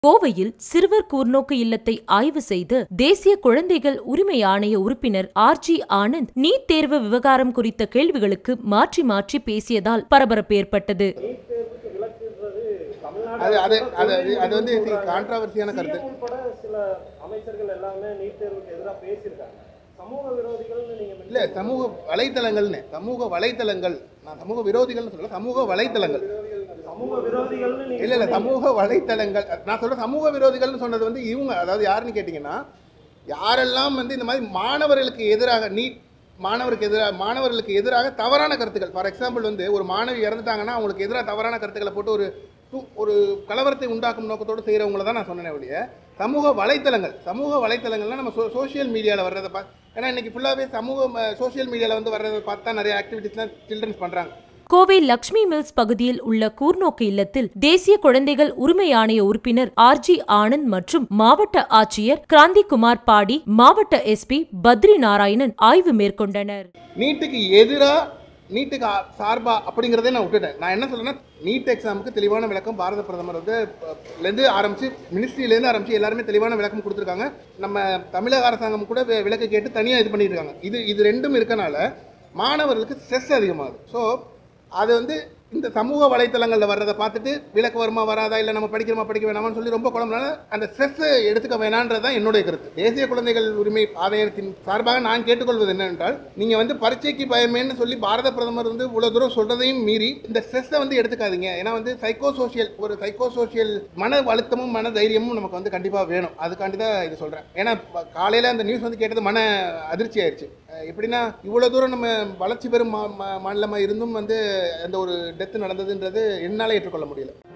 கோவையில் சிறுவர் கூர்நோக்கு இல்லத்தை ஆய்வு செய்து தேசிய குழந்தைகள் உரிமை ஆணைய உறுப்பினர் ஆர் ஜி ஆனந்த் நீட் தேர்வு விவகாரம் குறித்த கேள்விகளுக்கு மாற்றி மாற்றி பேசியதால் பரபரப்பு ஏற்பட்டது அது அது அது அது- அது வந்து கான்ட்ராவர்சியான கருத்து சிஎம் உட்பட சில அமைச்சர்கள் எல்லாமே நீட் தேர்வுக்கு எதிராக பேசியிருக்காங்க சமூக விரோதிகள்னு நீங்க இல்ல சமூக வலைத்தளங்கள்னு சமூக வலைத்தளங்கள் நான் சமூக விரோதிகள்னு சொல்லல சமூக வலைத்தளங்கள் சமூக விரோதிகள்னு நீங்க இல்ல இல்ல சமூக வலைத்தளங்கள் நான் சொல்ற சமூக விரோதிகள்னு சொன்னது வந்து இவங்க அதாவது யாருன்னு கேட்டிங்கன்னா யாரெல்லாம் வந்து இந்த மாதிரி மாணவர்களுக்கு எதிராக நீட் மாணவருக்கு எதிராக மாணவர்களுக்கு எதிராக தவறான கருத்துக்கள் ஃபார் எக்ஸாம்பிள் வந்து ஒரு மாணவி இறந்துட்டாங்கன்னா அவங்களுக்கு எதிராக தவறான கருத்துக்களை போட்டு ஒரு து- ஒரு கலவரத்தை உண்டாக்கும் நோக்கத்தோடு செய்கிறவங்கள தான் நான் சொன்னேன் ஒழிய சமூக வலைத்தளங்கள் சமூக வலைத்தளங்கள்லாம் நம்ம சோ சோஷியல் மீடியாவில் வர்றதை பா ஏன்னா இன்னைக்கு ஃபுல்லாகவே சமூக சோஷியல் மீடியாவில் வந்து வர்றதை பார்த்தா நிறைய ஆக்டிவிட்டிஸ்லாம் சில்ட்ரன்ஸ் பண்ணுறாங்க கோவை லக்ஷ்மி மில்ஸ் பகுதியில் உள்ள கூர்நோக்கு இல்லத்தில் தேசிய குழந்தைகள் உரிமை ஆணைய உறுப்பினர் ஆர் ஜி ஆனந்த் மற்றும் மாவட்ட ஆட்சியர் கிராந்திகுமார் பாடி மாவட்ட எஸ்பி பத்ரி நாராயணன் ஆய்வு மேற்கொண்டனர் நீட்டுக்கு எதிராக நீட்டுக்கு ஆ- சார்பா அப்படிங்கிறதே நான் விட்டுட்டேன் நான் என்ன சொல்றேன்னா நீட் எக்ஸாமுக்கு தெளிவான விளக்கம் பாரத பிரதமர் வந்து அஹ், லேருந்து ஆரம்பிச்சு மினிஸ்ட்ரியிலேருந்து ஆரம்பிச்சு எல்லாருமே தெளிவான விளக்கம் கொடுத்துருக்காங்க நம்ம தமிழக அரசாங்கம் கூட வி- விளக்கு கேட்டு தனியாக இது பண்ணிட்டு இருக்காங்க இது இது ரெண்டும் இருக்கனால மாணவர்களுக்கு ஸ்ட்ரெஸ் அதிகமாகுது ஸோ அது வந்து இந்த சமூக வலைத்தளங்களில் வர்றதை பார்த்துட்டு விளக்கு வருமா வராதா இல்லை நம்ம படிக்கிறோமா படிக்க வேணாமான்னு சொல்லி ரொம்ப குழம்புனால அந்த ஸ்ட்ரெஸ்ஸை எடுத்துக்க வேணான்றது தான் என்னுடைய கருத்து தேசிய குழந்தைகள் உரிமை ஆணையத்தின் சார்பாக நான் கேட்டுக்கொள்வது என்னவென்றால் நீங்கள் வந்து பரீட்சைக்கு பயமேன்னு சொல்லி பாரத பிரதமர் வந்து இவ்வளோ தூரம் சொல்றதையும் மீறி இந்த ஸ்ட்ரெஸ்ஸை வந்து எடுத்துக்காதீங்க ஏன்னா வந்து சைக்கோ சோஷியல் ஒரு சைக்கோ சோஷியல் மன அழுத்தமும் மன தைரியமும் நமக்கு வந்து கண்டிப்பாக வேணும் அதுக்காண்டி தான் இது சொல்கிறேன் ஏன்னா காலையில் அந்த நியூஸ் வந்து கேட்டது மன அதிர்ச்சி ஆயிடுச்சு அஹ் எப்படின்னா இவ்வளோ தூரம் நம்ம வளர்ச்சி பெறும் மா- மா- மாநிலமா இருந்தும் வந்து அந்த ஒரு டெத்து நடந்ததுன்றது என்னால் ஏற்றுக்கொள்ள முடியல